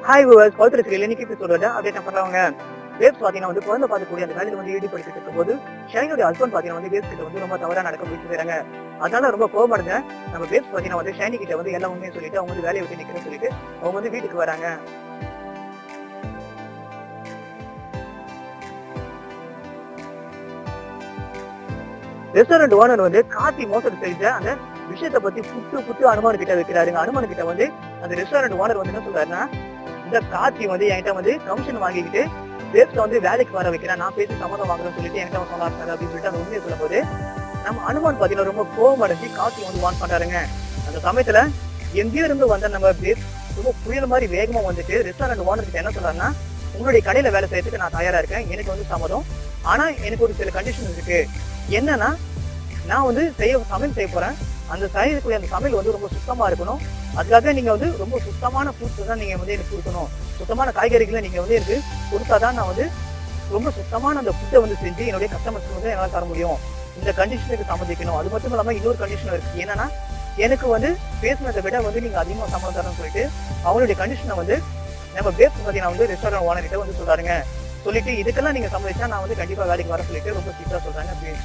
hi viewers பவித்ர serial இன்னைக்கு எபிசோட update பண்றவங்க வேப்ஸ் பாத்தீங்கன்னா வந்து குழந்தை பார்க்கக்கூடிய அந்த வேலையில வந்து ஈடுபட்டு இருக்கும் போது ஷைனோட ஹஸ்பண்ட் பாத்தீங்கன்னா வந்து வேப்ஸ் கிட்ட வந்து ரொம்ப தவறா நடக்க போயிட்டு போயிறாங்க அதனால ரொம்ப கோபப்படுங்க நம்ம வேப்ஸ் பாத்தீங்கன்னா வந்து ஷைனி கிட்ட வந்து எல்லா உண்மையும் சொல்லிட்டு அவங்க வந்து வேலையை விட்டு நிக்கிறேன்னு சொல்லிட்டு அவங்க வந்து வீட்டுக்கு வராங்க ரெஸ்டாரண்ட் ஓனர் வந்து காத்தி மோசடி செஞ்ச அந்த விஷயத்தை பத்தி புட்டு புட்டு அனுமான் கிட்ட வைக்கிறாருங்க அனுமான் கிட்ட வந்து அந்த ரெஸ்டாரண்ட் ஓனர் வந்து என்ன சொல்றாருன்னா இந்த காத்தி வந்து என்கிட்ட வந்து கமிஷன் வாங்கிக்கிட்டு வேஸ்ட்ல வந்து வேலைக்கு வர வைக்கிறேன் நான் பேசி சம்மதம் வாங்குறேன்னு சொல்லிட்டு என்கிட்ட அவன் சொன்னாரு அப்படின்னு சொல்லிட்டு அந்த உண்மையை சொல்லும் போது நம்ம அனுமான் பாத்தீங்கன்னா ரொம்ப கோபம் அடைஞ்சு காத்தி வந்து வான் பண்றாருங்க அந்த சமயத்துல எங்கேயோ இருந்து வந்த நம்ம பேஸ் ரொம்ப புயல் மாதிரி வேகமா வந்துட்டு ரெஸ்டாரண்ட் ஓனர் கிட்ட என்ன சொல்றாருன்னா உங்களுடைய கடையில வேலை செய்யறதுக்கு நான் தயாரா இருக்கேன் எனக்கு வந்து சம்மதம் ஆனா எனக்கு ஒரு சில கண்டிஷன் இருக்கு என்னன்னா நான் வந்து செய்ய சமையல் செய்ய போறேன் அந்த செய்யக்கூடிய அந்த சமையல் வந்து ரொம்ப சுத்தமா இருக்கணும் அதுக்காக நீங்க வந்து ரொம்ப சுத்தமான ஃப்ரூட்ஸ் தான் நீங்க வந்து எனக்கு கொடுக்கணும் சுத்தமான காய்கறிகளை நீங்க வந்து எனக்கு கொடுத்தாதான் நான் வந்து ரொம்ப சுத்தமான அந்த ஃபுட்டை வந்து செஞ்சு என்னுடைய கஸ்டமர்ஸ்க்கு வந்து என்னால தர முடியும் இந்த கண்டிஷனுக்கு சம்மதிக்கணும் அது மட்டும் இல்லாம இன்னொரு கண்டிஷன் இருக்கு என்னன்னா எனக்கு வந்து பேசினதை விட வந்து நீங்க அதிகமா சம்பளம் தரணும்னு சொல்லிட்டு அவங்களுடைய கண்டிஷனை வந்து நம்ம பேஸ் பார்த்தீங்கன்னா வந்து ரெஸ்டாரண்ட் ஓனர் கிட்ட வந்து சொல்றாருங்க சொல்லிட்டு இதுக்கெல்லாம் நீங்க சம்மதிச்சா நான் வந்து கண்டிப்பா வேலைக்கு வர சொல்லிட்டு ரொம்ப சீக்கிரம் சொல்றாங்க பேஸ்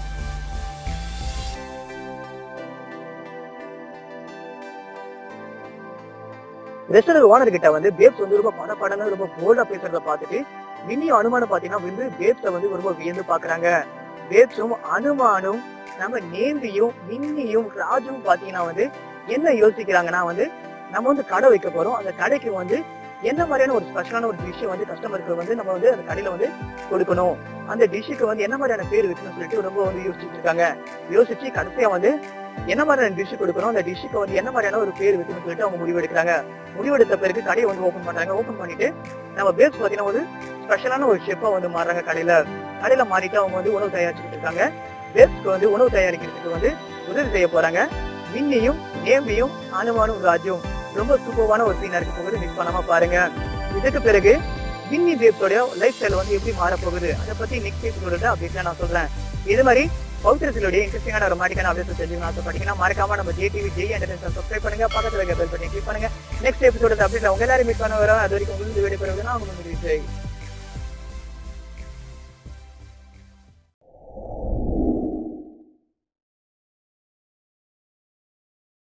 ரெஸ்டாரண்ட் ஓனர் கிட்ட வந்து பேப்ஸ் வந்து ரொம்ப பட படன்னு ரொம்ப போல்டா பேசுறத பார்த்துட்டு மின்னியும் அனுமானம் பாத்தீங்கன்னா வந்து பேப்ஸ வந்து ரொம்ப வியந்து பாக்குறாங்க பேப்ஸும் அனுமானும் நம்ம நேந்தியும் மின்னியும் ராஜும் பாத்தீங்கன்னா வந்து என்ன யோசிக்கிறாங்கன்னா வந்து நம்ம வந்து கடை வைக்க போறோம் அந்த கடைக்கு வந்து என்ன மாதிரியான ஒரு ஸ்பெஷலான ஒரு டிஷ் வந்து கஸ்டமருக்கு வந்து நம்ம வந்து அந்த கடையில வந்து கொடுக்கணும் அந்த டிஷ்ஷுக்கு வந்து என்ன மாதிரியான பேர் வைக்கணும்னு சொல்லிட்டு ரொம்ப வந்து யோசிச்சுட்டு இருக்காங்க யோசிச்சு கடைசியா வந்து என்ன மாதிரியான டிஷ் கொடுக்கணும் அந்த டிஷ்ஷுக்கு வந்து என்ன மாதிரியான ஒரு பேர் வைக்கணும்னு சொல்லிட்டு அவங்க முடிவெடுக்கிறாங்க முடிவெடுத்த பிறகு கடையை வந்து ஓபன் பண்றாங்க ஓபன் பண்ணிட்டு நம்ம பேஸ் பாத்தீங்கன்னா ஒரு ஸ்பெஷலான ஒரு ஷெஃபா வந்து மாறுறாங்க கடையில கடையில மாறிட்டு அவங்க வந்து உணவு தயாரிச்சுட்டு இருக்காங்க பேஸ்க்கு வந்து உணவு தயாரிக்கிறதுக்கு வந்து உதவி செய்ய போறாங்க வின்னியும் நேம்பியும் அனுமானும் ராஜும் ரொம்ப சூப்பரான ஒரு சீனா இருக்க போகுது மிஸ் பண்ணாம பாருங்க இதுக்கு பிறகு வின்னி பேப்ஸோட லைஃப் ஸ்டைல் வந்து எப்படி மாற போகுது அதை பத்தி நெக்ஸ்ட் எபிசோட அப்படின்னு நான் சொல்றேன் இது மாதிரி பௌத்திரத்திலுடைய இன்ட்ரெஸ்டிங்கான ரொமாட்டிக்கான அப்டேட் தெரிஞ்சுக்கணும் ஆசைப்பட்டீங்கன்னா மறக்காம நம்ம ஜேடிவி ஜெய் என்டர்டைன்மெண்ட் சப்ஸ்கிரைப் பண்ணுங்க பக்கத்துல இருக்க பெல் பண்ணி கிளிக் பண்ணுங்க நெக்ஸ்ட் எபிசோட அப்டேட் உங்க எல்லாரும் மீட் பண்ண வரோம் அது வரைக்கும் உங்களுக்கு வீடியோ பெறுவது நான் உங்களுக்கு ஜெய்